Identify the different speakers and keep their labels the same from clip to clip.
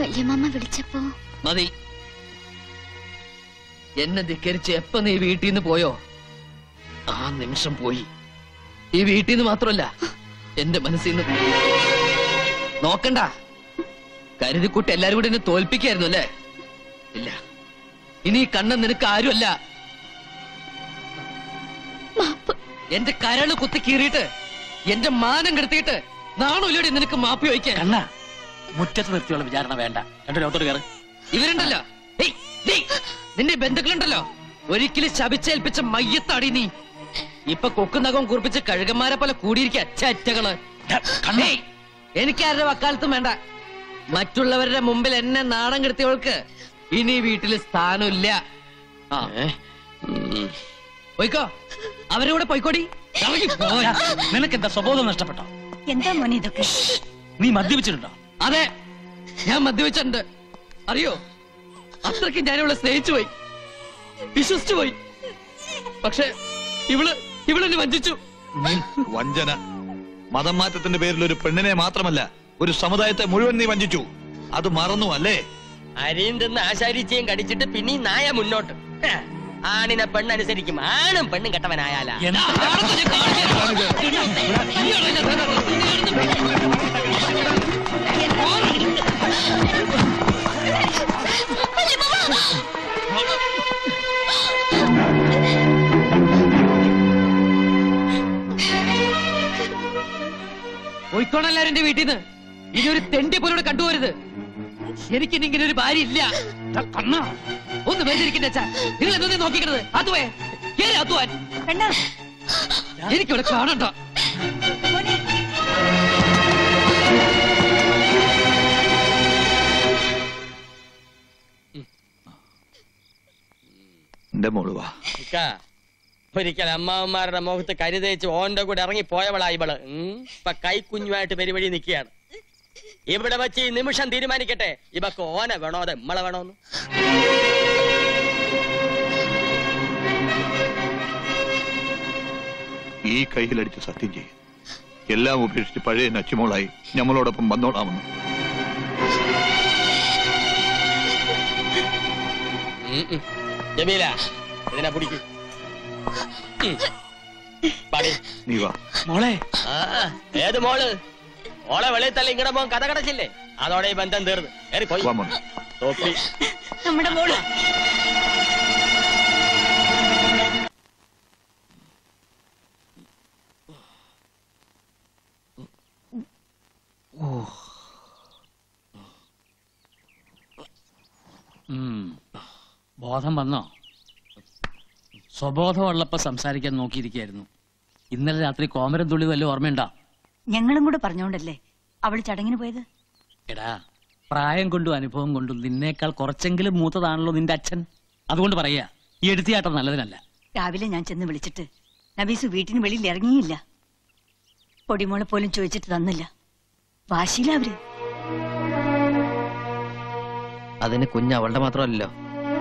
Speaker 1: വല്യമ്മ വിളിച്ചപ്പോ
Speaker 2: മതി എന്നെ ധിക്കരിച്ച് എപ്പ നീ വീട്ടിൽ നിന്ന് പോയോ ആ നിമിഷം പോയി ഈ വീട്ടിൽ നിന്ന് മാത്രമല്ല എന്റെ മനസ്സിൽ നിന്ന് നോക്കണ്ട കരുതിക്കുട്ടി എല്ലാരും കൂടി എന്നെ തോൽപ്പിക്കായിരുന്നു അല്ലേ ഇല്ല ഇനി ഈ കണ്ണൻ നിനക്ക് ആരുമല്ല എന്റെ കരള് കുത്തി കീറിയിട്ട് എന്റെ മാനം കെടുത്തിയിട്ട് നാണുല്ലോടി നിനക്ക് മാപ്പി വയ്ക്കാൻ
Speaker 3: കണ്ണ മുറ്റത്ത് നിർത്തിയുള്ള വിചാരണ വേണ്ട എന്റെ ലോകത്തോട് കയറ്
Speaker 2: ഇവരുണ്ടല്ലോ ഏയ്, ഡേയ്, നിന്റെ ബന്ധുക്കളുണ്ടല്ലോ ഒരിക്കലും ശപിച്ചേൽപ്പിച്ച മയ്യത്താടി നീ ഇപ്പൊ കൊക്കുന്നകം കുറിപ്പിച്ച് കഴുകന്മാരെ പോലെ കൂടിയിരിക്കുക ചെറ്റകള് ഏയ്, എനിക്കാരുടെ വക്കാലത്തും വേണ്ട മറ്റുള്ളവരുടെ മുമ്പിൽ എന്നെ നാണം കെടുത്തിയവൾക്ക് ഇനി ഈ വീട്ടില് സ്ഥാനമില്ല ആ പോയിക്കോ അവരുടെ കൂടെ പോയിക്കോടി ഇറങ്ങി പോരാ.
Speaker 3: നിനക്ക് എന്താ സ്വബോധം നഷ്ടപ്പെട്ടോ
Speaker 1: എന്താ മോനെ ഇതൊക്കെ
Speaker 3: നീ മദ്യപിച്ചിട്ടുണ്ടോ
Speaker 2: അതെ ഞാൻ മദ്യവെച്ചിട്ടുണ്ട് അറിയോ അത്രയ്ക്ക് ഞാൻ ഇവളെ സ്നേഹിച്ചു പോയി വിശ്വസിച്ചു പോയി പക്ഷെ ഇവള് ഇവളെന്നെ വഞ്ചിച്ചു
Speaker 4: വഞ്ചന മതം മാറ്റത്തിന്റെ പേരിൽ ഒരു പെണ്ണിനെ മാത്രമല്ല ഒരു സമുദായത്തെ മുഴുവൻ നീ വഞ്ചിച്ചു അത് മറന്നു അല്ലേ
Speaker 5: അരിയും തിന്ന് ആശാരിച്ചയും കടിച്ചിട്ട് പിന്നെ ഈ നായ മുന്നോട്ട് ഹ, ആണിനെ പെണ്ണനുസരിക്കും ആണും പെണ്ണും കെട്ടവനായാലാ
Speaker 2: പോയിക്കോണെല്ലാരും എന്റെ വീട്ടിൽ നിന്ന് ഇനി ഒരു തെണ്ടി പോലോട് കണ്ടുപോരുത് എനിക്ക് ഇനി ഇങ്ങനെ ഒരു ഭാര്യ ഇല്ല കണ്ണ ഒന്ന് വേദനിക്കണ്ട അച്ഛാ നിങ്ങൾ എന്തോ നോക്കിക്കണത് അതുവേ കേറി അതുവാൻ എനിക്കിവിടെ കാണണ്ട
Speaker 4: എന്റെ മോള് വാ
Speaker 5: ഇക്ക, ഒരിക്കൽ അമ്മാവന്മാരുടെ മുഖത്ത് കരുതേച്ച് ഓന്റെ കൂടെ ഇറങ്ങി പോയവളാ ഇവള് ഉം. ഇപ്പൊ കൈക്കുഞ്ഞുമായിട്ട് പെരുവഴി നിൽക്കുകയാണ് ഇവിടെ വെച്ച് ഈ നിമിഷം തീരുമാനിക്കട്ടെ ഇവക്ക് ഓനെ വേണോ അതെ നമ്മളെ വേണോന്ന്
Speaker 4: ഈ കയ്യിലടിച്ച് സത്യം ചെയ്യും എല്ലാം ഉപേക്ഷിച്ച് പഴയ നച്ചുമോളായി ഞമ്മളോടൊപ്പം വന്നോളാമെന്ന്
Speaker 5: ഉം, ഉം. ജമീല ഇതിനെ പിടിക്കും
Speaker 4: നീ വാ
Speaker 3: മോളെ
Speaker 5: ആ ഏത് മോള് ഓളെ വെളിയിൽ തള്ളി ഇങ്ങടെ പോകാൻ കഥ കടച്ചില്ലേ അതോടെ ഈ ബന്ധം തീർന്നു ഏറി പോയി
Speaker 4: വാ മോനെ.
Speaker 5: തോപ്പി
Speaker 1: നമ്മുടെ മോള്
Speaker 3: ഉം. ബോധം വന്നോ സ്വബോധമുള്ളപ്പോ സംസാരിക്കാൻ നോക്കിയിരിക്കായിരുന്നു ഇന്നലെ രാത്രി കോമരം തുള്ളി വല്ല ഓർമ്മയുണ്ടോ
Speaker 6: ഞങ്ങളും കൂടെ പറഞ്ഞോണ്ടല്ലേ അവള് ചടങ്ങിന് പോയത്
Speaker 3: എടാ പ്രായം കൊണ്ടും അനുഭവം കൊണ്ടും നിന്നേക്കാൾ കുറച്ചെങ്കിലും മൂത്തതാണല്ലോ നിന്റെ അച്ഛൻ അതുകൊണ്ട് പറയാ ഈ എടുത്തിയാട്ടം നല്ലതിനല്ല
Speaker 6: രാവിലെ ഞാൻ ചെന്ന് വിളിച്ചിട്ട് നബീസ് വീട്ടിന് വെളിയിൽ ഇറങ്ങിയില്ല പൊടിമോളെ പോലും ചോദിച്ചിട്ട് തന്നില്ല വാശിയില്ല അവര്
Speaker 2: അതിന് കുഞ്ഞ് അവളുടെ മാത്രമല്ലല്ലോ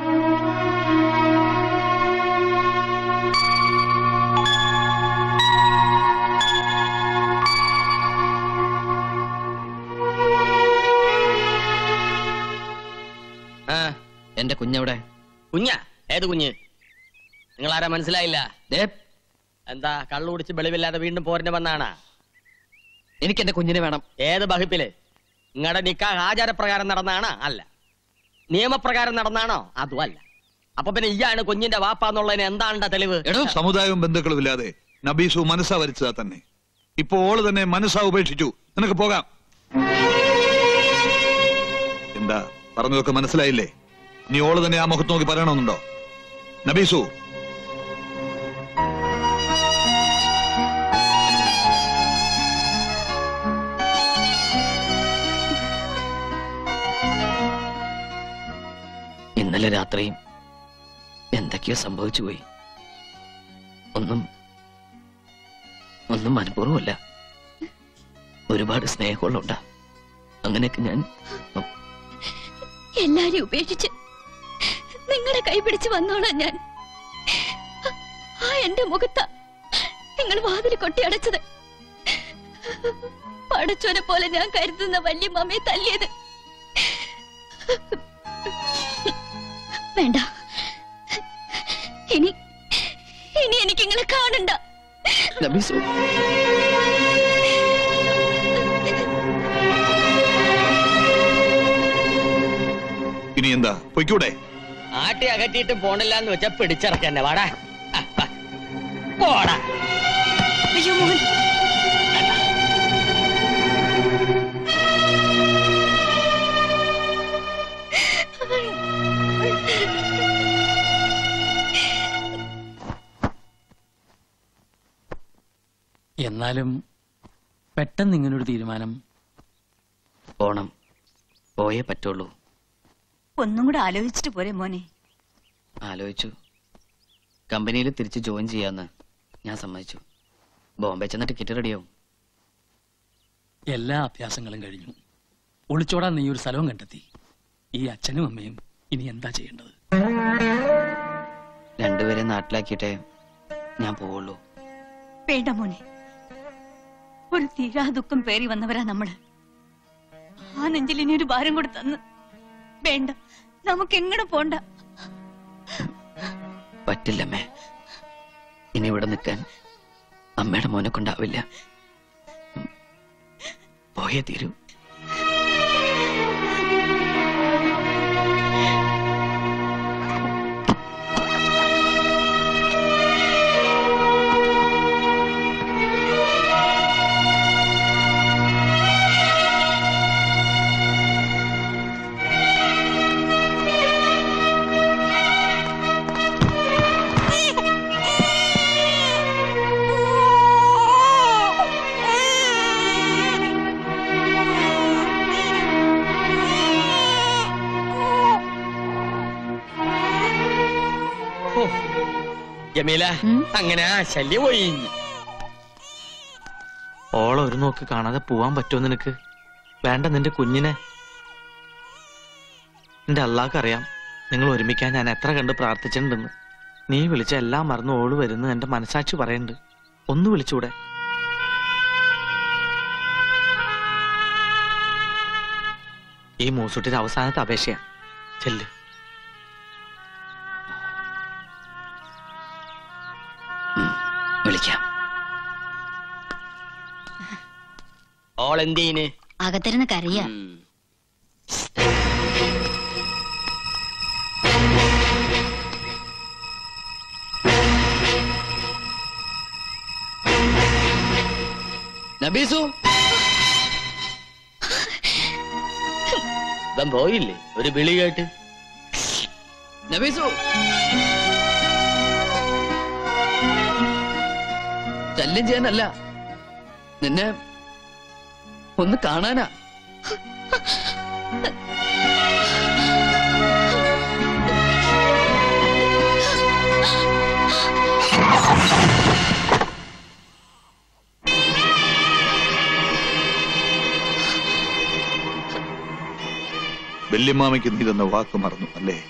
Speaker 5: ആ
Speaker 2: എന്റെ കുഞ്ഞവിടെ
Speaker 5: കുഞ്ഞ ഏത് കുഞ്ഞ് നിങ്ങൾ ആരാ മനസ്സിലായില്ല
Speaker 2: ദേ,
Speaker 5: എന്താ കള്ളു കുടിച്ച് വെളിവില്ലാതെ വീണ്ടും പോരിന് വന്നാണാ
Speaker 2: എനിക്ക് എന്റെ കുഞ്ഞിനെ വേണം
Speaker 5: ഏത് ബഹിപ്പില് നിങ്ങളുടെ നിക്കാഹ് ആചാരപ്രകാരം നടന്നാണോ അല്ല നിയമപ്രകാരം നടന്നാണോ അതും അല്ല അപ്പൊ പിന്നെ ഇയാണ് കുഞ്ഞിന്റെ വാപ്പ എന്നുള്ളതിന് എന്താണ്ട തെളിവ്
Speaker 4: സമുദായവും ബന്ധുക്കളും ഇല്ലാതെ നബീസു മനസ്സാ വരച്ചതാ തന്നെ ഇപ്പൊ ഓള് തന്നെ മനസ്സാ ഉപേക്ഷിച്ചു നിനക്ക് പോകാം എന്താ പറഞ്ഞതൊക്കെ മനസ്സിലായില്ലേ നീ ഓള് തന്നെ ആ മുഖത്ത് നോക്കി പറയണമെന്നുണ്ടോ നബീസു
Speaker 2: ഇന്നലെ രാത്രിയും എന്തൊക്കെയോ സംഭവിച്ചു പോയി ഒന്നും ഒന്നും മനഃപൂർവ്വമല്ല ഒരുപാട് സ്നേഹമുള്ളുണ്ട അങ്ങനെയൊക്കെ ഞാൻ
Speaker 1: എല്ലാരെയും ഉപേക്ഷിച്ച് നിങ്ങളുടെ കൈ പിടിച്ച് വന്നോളാം ഞാൻ ആ എന്റെ മുഖത്ത നിങ്ങൾ വാതിൽ കൊട്ടി അടച്ചത് പടച്ചോനെ പോലെ ഞാൻ കരുതുന്ന വല്യമ്മയെ തല്ലിയത് വേണ്ട ഇനി ഇനി എനിക്ക് നിങ്ങളെ കാണണ്ട
Speaker 2: നബീസു
Speaker 4: ഇനി എന്താ പൊയ്ക്കൂടെ
Speaker 5: ആട്ടി അകറ്റിയിട്ട് പോണില്ല എന്ന് വെച്ചാ പിടിച്ചിറക്കന്നെ വാടാ ആ, വാ. പോടാ
Speaker 6: അയ്യോ മോഹൻ
Speaker 3: എന്നാലും പെട്ടെന്ന് ഇങ്ങനൊരു തീരുമാനം
Speaker 2: പോണം പോയേ പറ്റുള്ളൂ
Speaker 6: ഒന്നും കൂടെ ആലോചിച്ചിട്ട് പോരെ മോനെ
Speaker 2: ആലോചിച്ചു കമ്പനിയിൽ തിരിച്ച് ജോയിൻ ചെയ്യാന്ന് ഞാൻ സമ്മതിച്ചു ബോംബെ ചെന്ന ടിക്കറ്റ് റെഡിയാവും
Speaker 3: എല്ലാ അഭ്യാസങ്ങളും കഴിഞ്ഞു ഒളിച്ചോടാൻ നീ ഒരു സ്ഥലവും കണ്ടെത്തി ഈ അച്ഛനും അമ്മയും ഇനി എന്താ ചെയ്യേണ്ടത്
Speaker 2: രണ്ടുപേരെ നാട്ടിലാക്കിയിട്ടേ ഞാൻ പോവുള്ളൂ
Speaker 6: വേണ്ട മോനെ ഒരു തീരാ ദുഃഖം പേറി വന്നവരാ നമ്മള് ആ നെഞ്ചിൽ ഇനി ഒരു ഭാരം കൂടെ തന്ന് വേണ്ട നമുക്ക് എങ്ങനെ പോണ്ട
Speaker 2: പറ്റില്ലമ്മേ ഇനി ഇവിടെ നിൽക്കാൻ അമ്മയുടെ മോനെ കൊണ്ടാവില്ല ഉം. പോയേ തീരൂ
Speaker 5: ഓ, ജമീല അങ്ങനെ ആ ശല്യം പോയി
Speaker 7: ഓളെ ഒരു നോക്ക് കാണാതെ പോവാൻ പറ്റുമോ നിനക്ക് വേണ്ട നിന്റെ കുഞ്ഞിനെ എന്റെ അള്ളാഹ്ക്കറിയാം നിങ്ങൾ ഒരുമിക്കാൻ ഞാൻ എത്ര കണ്ട് പ്രാർത്ഥിച്ചിട്ടുണ്ടെന്ന് നീ വിളിച്ച എല്ലാം മറന്നു ഓള് വരുന്നു എന്റെ മനസാക്ഷി പറയുന്നുണ്ട് ഒന്ന് വിളിച്ചൂടെ ഈ മൂസുട്ടിന്റെ അവസാനത്തെ അപേക്ഷയാ ചെല്ല്
Speaker 2: ഉം. വിളിക്കാം
Speaker 5: ഓൾ എന്തീന്
Speaker 1: അകത്തിരുന്ന് കരയ
Speaker 2: നബീസു
Speaker 5: ഇവൻ പോയില്ലേ ഒരു വിളി കേട്ട്
Speaker 2: നബീസു ശല്യം ചെയ്യാനല്ല നിന്നെ ഒന്ന് കാണാനാ
Speaker 4: വല്യമ്മാമയ്ക്ക് നീ തന്ന വാക്ക് മറന്നു അല്ലേ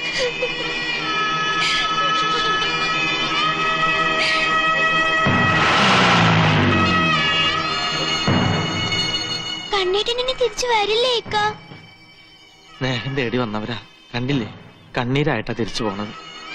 Speaker 1: കണ്ണേട്ടനെ തിരിച്ചു വരില്ലേ ഇക്ക
Speaker 7: സ്നേഹം തേടി വന്നവരാ കണ്ടില്ലേ കണ്ണീരായിട്ടാ തിരിച്ചു പോണത്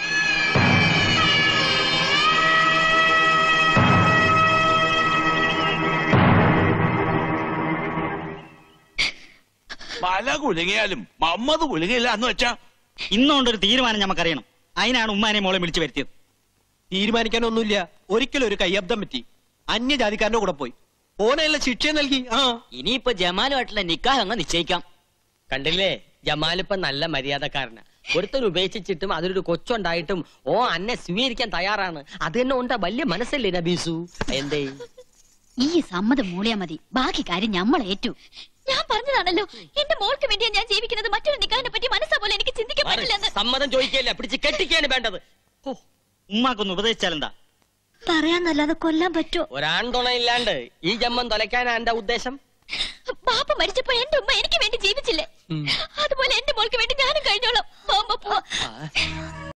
Speaker 8: മല കുലുങ്ങിയാലും മമ്മത് കുലുങ്ങില്ല എന്ന് വെച്ചാ
Speaker 9: ഇന്നുകൊണ്ടൊരു തീരുമാനം നമുക്കറിയണം അതിനാണ് ഉമ്മാനെ മോളെ വിളിച്ചു വരുത്തിയത്
Speaker 10: തീരുമാനിക്കാനൊന്നുമില്ല ഒരിക്കലും ഒരു കയ്യബ്ദം പറ്റി അന്യജാതിക്കാരന്റെ കൂടെ പോയി ഓനെല്ലാം ശിക്ഷ നൽകി ആ
Speaker 9: ഇനിയിപ്പോ ജമാലുമായിട്ടുള്ള നിക്കാഹ് അങ്ങ് നിശ്ചയിക്കാം
Speaker 5: കണ്ടില്ലേ ജമാലിപ്പ നല്ല മര്യാദക്കാരനാ ഒരുത്തൻ ഉപേക്ഷിച്ചിട്ടും അതിലൊരു കൊച്ചുണ്ടായിട്ടും ഓ അന്നെ സ്വീകരിക്കാൻ തയ്യാറാണ് അത് തന്നെ ഉണ്ടാ വലിയ മനസ്സല്ലേ നബീസു എന്തേ
Speaker 1: ഈ സമ്മതം മൂളിയാ മതി ബാക്കി കാര്യം നമ്മൾ ഏറ്റു ഞാൻ പറഞ്ഞതാണല്ലോ എന്റെ മോൾക്ക് വേണ്ടിയാ ഞാൻ ജീവിക്കുന്നത് മറ്റൊരു നിക്കാഹിനെ പറ്റി മനസ്സാ പോലെ എനിക്ക് ചിന്തിക്കാൻ
Speaker 5: മാറ്.
Speaker 1: പറ്റില്ലെന്ന്
Speaker 5: സമ്മതം ചോദിക്കല്ല പിടിച്ച് കെട്ടിക്കാണ് വേണ്ടത്
Speaker 9: ഓ ഉമ്മാക്കൊന്ന് ഉപദേശിച്ചാലെന്താ
Speaker 1: പറയാന്നല്ലാതെ കൊല്ലാൻ പറ്റുമോ
Speaker 5: ഒരാൺതുണ ഇല്ലാണ്ട് ഈ ജമ്മം തൊലയ്ക്കാനാ എന്റെ ഉദ്ദേശം
Speaker 1: ബാപ്പ മരിച്ചപ്പോ എന്റെ ഉമ്മ എനിക്ക് വേണ്ടി ജീവിച്ചില്ലേ അതുപോലെ എന്റെ മോൾക്ക് വേണ്ടി ഞാനും കഴിഞ്ഞോളാം മാമ പോവാ